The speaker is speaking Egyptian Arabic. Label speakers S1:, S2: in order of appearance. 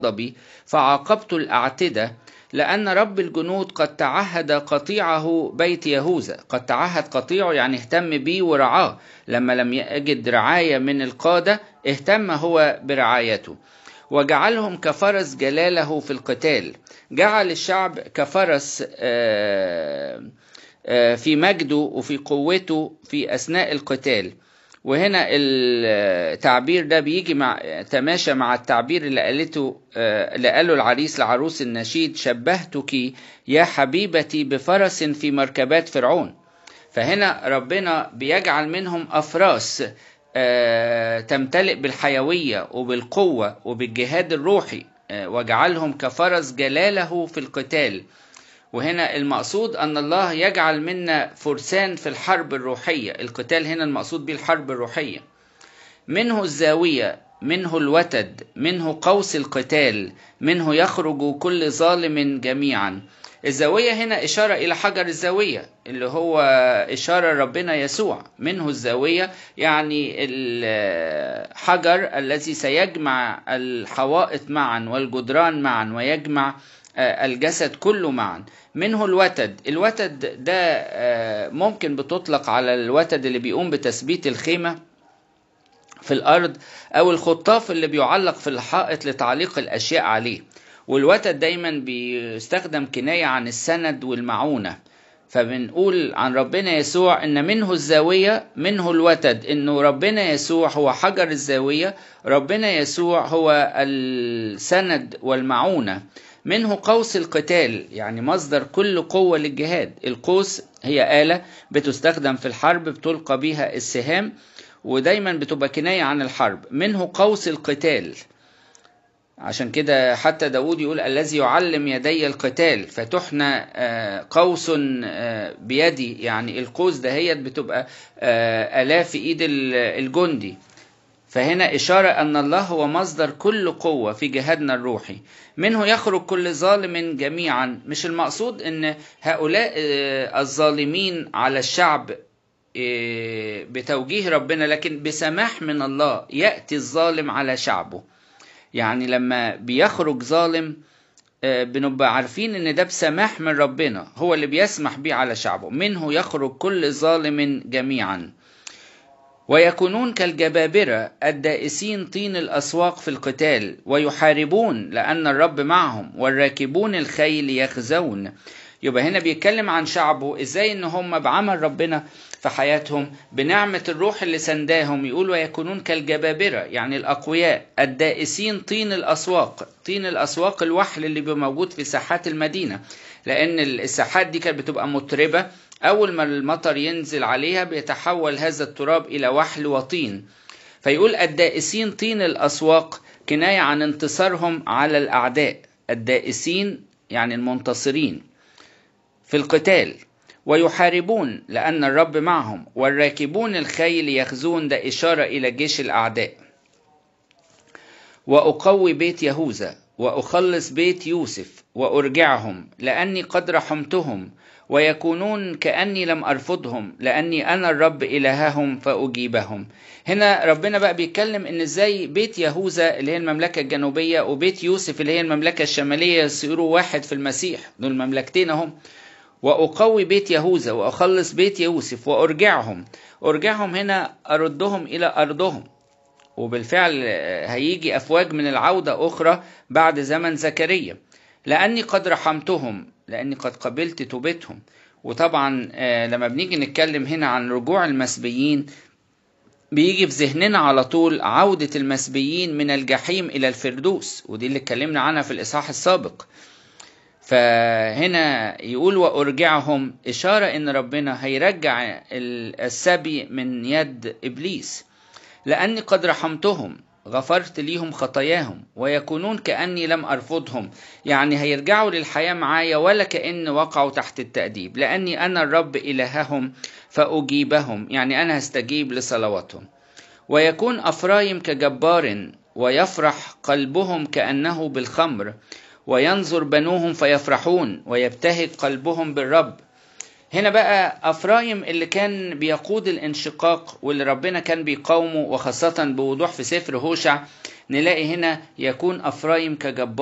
S1: غضبي فعاقبت الأعتدة لأن رب الجنود قد تعهد قطيعه بيت يهوذا قد تعهد قطيعه يعني اهتم بيه ورعاه لما لم يجد رعاية من القادة اهتم هو برعايته وجعلهم كفرس جلاله في القتال جعل الشعب كفرس في مجده وفي قوته في أثناء القتال وهنا التعبير ده بيجي مع تماشى مع التعبير اللي قالته اللي قاله العريس لعروس النشيد شبهتك يا حبيبتي بفرس في مركبات فرعون فهنا ربنا بيجعل منهم أفراس تمتلئ بالحيوية وبالقوة وبالجهاد الروحي وجعلهم كفرس جلاله في القتال وهنا المقصود أن الله يجعل منا فرسان في الحرب الروحية القتال هنا المقصود به الحرب الروحية منه الزاوية منه الوتد منه قوس القتال منه يخرج كل ظالم جميعا الزاوية هنا إشارة إلى حجر الزاوية اللي هو إشارة ربنا يسوع منه الزاوية يعني الحجر الذي سيجمع الحوائط معا والجدران معا ويجمع الجسد كله معا منه الوتد الوتد ده ممكن بتطلق على الوتد اللي بيقوم بتثبيت الخيمة في الأرض أو الخطاف اللي بيعلق في الحائط لتعليق الأشياء عليه والوتد دايما بيستخدم كناية عن السند والمعونة فبنقول عن ربنا يسوع ان منه الزاوية منه الوتد انه ربنا يسوع هو حجر الزاوية ربنا يسوع هو السند والمعونة منه قوس القتال يعني مصدر كل قوة للجهاد القوس هي آلة بتستخدم في الحرب بتلقى بها السهام ودايما بتبقى كناية عن الحرب منه قوس القتال عشان كده حتى داود يقول الذي يعلم يدي القتال فتحنى قوس بيدي يعني القوس دهيت بتبقى آلاف في ايد الجندي فهنا إشارة أن الله هو مصدر كل قوة في جهادنا الروحي منه يخرج كل ظالم جميعا مش المقصود أن هؤلاء الظالمين على الشعب بتوجيه ربنا لكن بسماح من الله يأتي الظالم على شعبه يعني لما بيخرج ظالم بنبقى عارفين ان ده بسماح من ربنا هو اللي بيسمح بيه على شعبه منه يخرج كل ظالم جميعا ويكونون كالجبابرة الدائسين طين الأسواق في القتال ويحاربون لأن الرب معهم والراكبون الخيل يخزون يبقى هنا بيتكلم عن شعبه ازاي ان هم بعمل ربنا في حياتهم بنعمة الروح اللي سنداهم يقول ويكونون كالجبابرة يعني الأقوياء الدائسين طين الأسواق طين الأسواق الوحل اللي بيبقى موجود في ساحات المدينة لأن الساحات دي كانت بتبقى متربة أول ما المطر ينزل عليها بيتحول هذا التراب إلى وحل وطين فيقول الدائسين طين الأسواق كناية عن انتصارهم على الأعداء الدائسين يعني المنتصرين في القتال ويحاربون لأن الرب معهم والراكبون الخيل يخزون ده إشارة إلى جيش الأعداء وأقوي بيت يهوذا وأخلص بيت يوسف وأرجعهم لأني قد رحمتهم ويكونون كأني لم أرفضهم لأني أنا الرب إلههم فأجيبهم هنا ربنا بقى بيتكلم إن إزاي بيت يهوذا اللي هي المملكة الجنوبية وبيت يوسف اللي هي المملكة الشمالية يصيروا واحد في المسيح دول مملكتين هم وأقوي بيت يهوذا وأخلص بيت يوسف وأرجعهم أرجعهم هنا أردهم إلى أرضهم وبالفعل هيجي أفواج من العودة أخرى بعد زمن زكريا لأني قد رحمتهم لأني قد قبلت توبتهم وطبعا لما بنيجي نتكلم هنا عن رجوع المسبيين بيجي في ذهننا على طول عودة المسبيين من الجحيم إلى الفردوس ودي اللي اتكلمنا عنها في الإصحاح السابق فهنا يقول وأرجعهم إشارة إن ربنا هيرجع السبي من يد إبليس لأني قد رحمتهم غفرت ليهم خطاياهم ويكونون كأني لم أرفضهم يعني هيرجعوا للحياة معايا ولا كأن وقعوا تحت التأديب لأني أنا الرب إلههم فأجيبهم يعني أنا هستجيب لصلواتهم ويكون أفرايم كجبار ويفرح قلبهم كأنه بالخمر وينظر بنوهم فيفرحون ويبتهج قلبهم بالرب هنا بقى أفرايم اللي كان بيقود الانشقاق واللي ربنا كان بيقاومه وخاصة بوضوح في سفر هوشع نلاقي هنا يكون افرايم كجبار